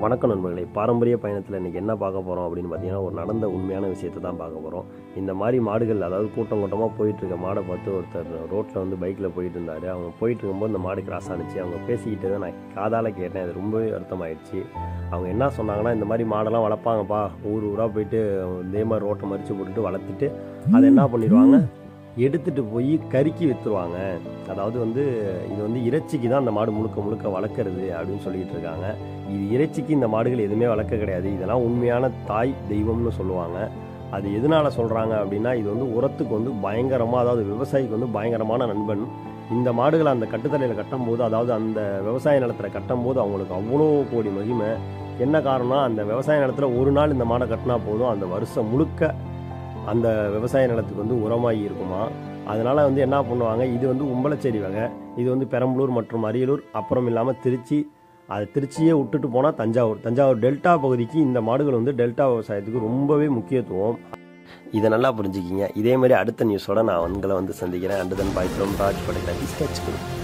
வணக்கம் நண்பர்களே பாரம்பரிய பயணத்தில் இன்றைக்கி என்ன பார்க்க போகிறோம் அப்படின்னு பார்த்தீங்கன்னா ஒரு நடந்த உண்மையான விஷயத்தை தான் பார்க்க போகிறோம் இந்த மாதிரி மாடுகள் அதாவது கூட்டம் கூட்டமாக போயிட்டு இருக்க மாடை பார்த்து ஒருத்தர் ரோட்டில் வந்து பைக்கில் போயிட்டு இருந்தார் அவங்க போயிட்டு இருக்கும்போது இந்த மாடு கிராஸ் ஆனிச்சு அவங்க பேசிக்கிட்டு தான் நான் காதால் கேட்டேன் அது ரொம்பவே வருத்தமாயிடுச்சு அவங்க என்ன சொன்னாங்கன்னா இந்த மாதிரி மாடெல்லாம் வளர்ப்பாங்கப்பா ஊர் ஊராக போயிட்டு இதே மாதிரி ரோட்டை மறித்து போட்டுட்டு வளர்த்துட்டு அதை என்ன பண்ணிடுவாங்க எடுத்துட்டு போய் கருக்கி விற்றுருவாங்க அதாவது வந்து இது வந்து இறைச்சிக்கு தான் அந்த மாடு முழுக்க முழுக்க வளர்க்குறது அப்படின்னு சொல்லிட்டு இருக்காங்க இது இறைச்சிக்கு இந்த மாடுகள் எதுவுமே வளர்க்க கிடையாது இதெல்லாம் உண்மையான தாய் தெய்வம்னு சொல்லுவாங்க அது எதனால சொல்கிறாங்க அப்படின்னா இது வந்து உரத்துக்கு வந்து பயங்கரமாக அதாவது விவசாயிக்கு வந்து பயங்கரமான நண்பன் இந்த மாடுகளை அந்த கட்டுத்தலையில் கட்டும்போது அதாவது அந்த விவசாய நிலத்தில் கட்டும்போது அவங்களுக்கு அவ்வளோ கோடி மகிமை என்ன காரணம் அந்த விவசாய நிலத்தில் ஒரு நாள் இந்த மாடை கட்டினா போதும் அந்த வருஷம் முழுக்க அந்த விவசாய நிலத்துக்கு வந்து உரமாகி இருக்குமா அதனால் வந்து என்ன பண்ணுவாங்க இது வந்து உம்பளச்சேரி வகை இது வந்து பெரம்பலூர் மற்றும் அரியலூர் அப்புறம் இல்லாமல் திருச்சி அது திருச்சியே விட்டுட்டு போனால் தஞ்சாவூர் தஞ்சாவூர் டெல்டா பகுதிக்கு இந்த மாடுகள் வந்து டெல்டா விவசாயத்துக்கு ரொம்பவே முக்கியத்துவம் இதை நல்லா புரிஞ்சுக்கிங்க இதே மாதிரி அடுத்த நியூஸோட நான் உங்களை வந்து சந்திக்கிறேன் and then bye from Raj படையில்